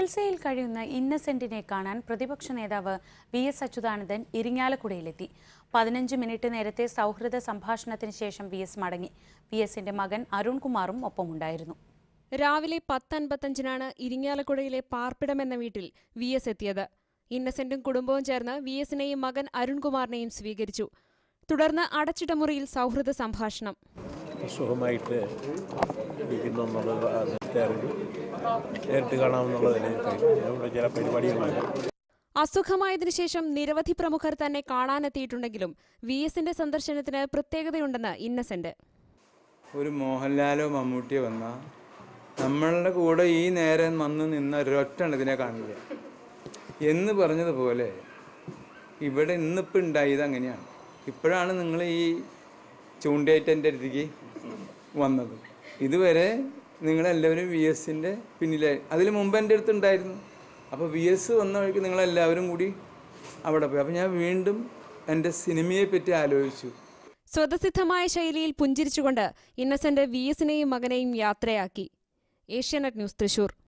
ചികിത്സയിൽ കഴിയുന്ന ഇന്നസെന്റിനെ കാണാൻ പ്രതിപക്ഷ നേതാവ് വി എസ് അച്യുതാനന്ദൻ ഇരിങ്ങാലക്കുടയിലെത്തി പതിനഞ്ച് മിനിറ്റ് നേരത്തെ സൗഹൃദ സംഭാഷണത്തിന് ശേഷം വി എസ് മടങ്ങി വി എസിന്റെ മകൻ അരുൺകുമാറും ഒപ്പമുണ്ടായിരുന്നു രാവിലെ പത്തൻപത്തഞ്ചിനാണ് ഇരിങ്ങാലക്കുടയിലെ പാർപ്പിടം എന്ന വീട്ടിൽ വി എസ് എത്തിയത് ഇന്നസെന്റും കുടുംബവും ചേർന്ന് വി എസിനെയും മകൻ അരുൺകുമാറിനെയും സ്വീകരിച്ചു തുടർന്ന് അടച്ചിട്ട മുറിയിൽ സൗഹൃദ സംഭാഷണം സുഖമായിട്ട് ഇരിക്കുന്നു എന്നുള്ളത് നേരത്തെ അറിഞ്ഞു നേരിട്ട് കാണാമെന്നുള്ളത് എനിക്ക് ഇവിടെ ചില പരിപാടികളുണ്ട് അസുഖമായതിനു ശേഷം നിരവധി പ്രമുഖർ തന്നെ കാണാനെത്തിയിട്ടുണ്ടെങ്കിലും വി എസിന്റെ സന്ദർശനത്തിന് പ്രത്യേകതയുണ്ടെന്ന് ഇന്നസെന്റ് ഒരു മോഹൻലാലോ മമ്മൂട്ടിയോ വന്നാൽ നമ്മളുടെ കൂടെ ഈ നേരം വന്ന് നിന്ന ഒരൊറ്റ ഇതിനെ കാണില്ല എന്ന് പറഞ്ഞതുപോലെ ഇവിടെ ഇന്നിപ്പോൾ ഉണ്ടായത് അങ്ങനെയാണ് ഇപ്പോഴാണ് നിങ്ങൾ ഈ ചൂണ്ടയായിട്ട് എൻ്റെ അടുത്തേക്ക് വന്നത് ഇതുവരെ നിങ്ങളെല്ലാവരും വി എസിൻ്റെ പിന്നിലായി അതിന് മുമ്പ് എൻ്റെ അടുത്ത് ഉണ്ടായിരുന്നു അപ്പോൾ വി എസ് വന്ന വഴിക്ക് നിങ്ങളെല്ലാവരും കൂടി അവിടെ പോയി അപ്പോൾ ഞാൻ വീണ്ടും എൻ്റെ സിനിമയെ പറ്റി ആലോചിച്ചു സ്വതസിദ്ധമായ ശൈലിയിൽ പുഞ്ചിരിച്ചുകൊണ്ട് ഇന്നസെന്റ് വി എസിനെയും മകനെയും യാത്രയാക്കി ഏഷ്യാനെറ്റ് ന്യൂസ് തൃശൂർ